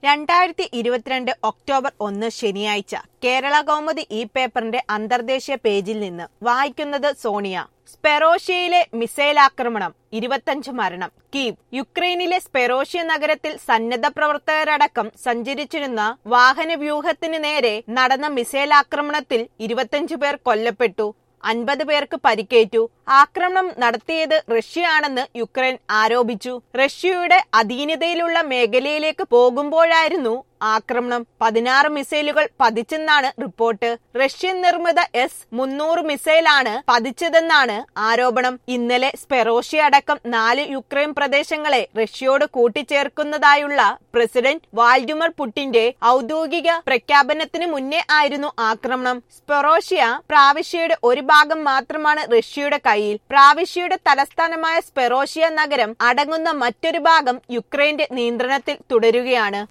രണ്ടായിരത്തി ഇരുപത്തിരണ്ട് ഒക്ടോബർ ഒന്ന് ശനിയാഴ്ച കേരള കൗമുദി ഈ പേപ്പറിന്റെ അന്തർദേശീയ പേജിൽ നിന്ന് വായിക്കുന്നത് സോണിയ സ്പെറോഷ്യയിലെ മിസൈൽ ആക്രമണം ഇരുപത്തഞ്ച് മരണം കീവ് യുക്രൈനിലെ സ്പെറോഷ്യ നഗരത്തിൽ സന്നദ്ധ പ്രവർത്തകരടക്കം സഞ്ചരിച്ചിരുന്ന വാഹനവ്യൂഹത്തിന് നേരെ നടന്ന മിസൈൽ ആക്രമണത്തിൽ ഇരുപത്തഞ്ച് പേർ കൊല്ലപ്പെട്ടു അൻപത് പേർക്ക് പരിക്കേറ്റു ആക്രമണം നടത്തിയത് റഷ്യയാണെന്ന് യുക്രൈൻ ആരോപിച്ചു റഷ്യയുടെ അധീനതയിലുള്ള മേഖലയിലേക്ക് പോകുമ്പോഴായിരുന്നു ആക്രമണം പതിനാറ് മിസൈലുകൾ പതിച്ചെന്നാണ് റിപ്പോർട്ട് റഷ്യൻ നിർമ്മിത എസ് മുന്നൂറ് മിസൈലാണ് പതിച്ചതെന്നാണ് ആരോപണം ഇന്നലെ സ്പെറോഷ്യ അടക്കം നാല് യുക്രൈൻ പ്രദേശങ്ങളെ റഷ്യയോട് കൂട്ടിച്ചേർക്കുന്നതായുള്ള പ്രസിഡന്റ് വാൾഡിമർ പുട്ടിന്റെ ഔദ്യോഗിക പ്രഖ്യാപനത്തിന് മുന്നേ ആയിരുന്നു ആക്രമണം സ്പെറോഷ്യ പ്രാവിശ്യയുടെ ഒരു ഭാഗം മാത്രമാണ് റഷ്യയുടെ കയ്യിൽ പ്രാവിശ്യയുടെ തലസ്ഥാനമായ സ്പെറോഷ്യ നഗരം അടങ്ങുന്ന മറ്റൊരു ഭാഗം യുക്രൈന്റെ നിയന്ത്രണത്തിൽ തുടരുകയാണ്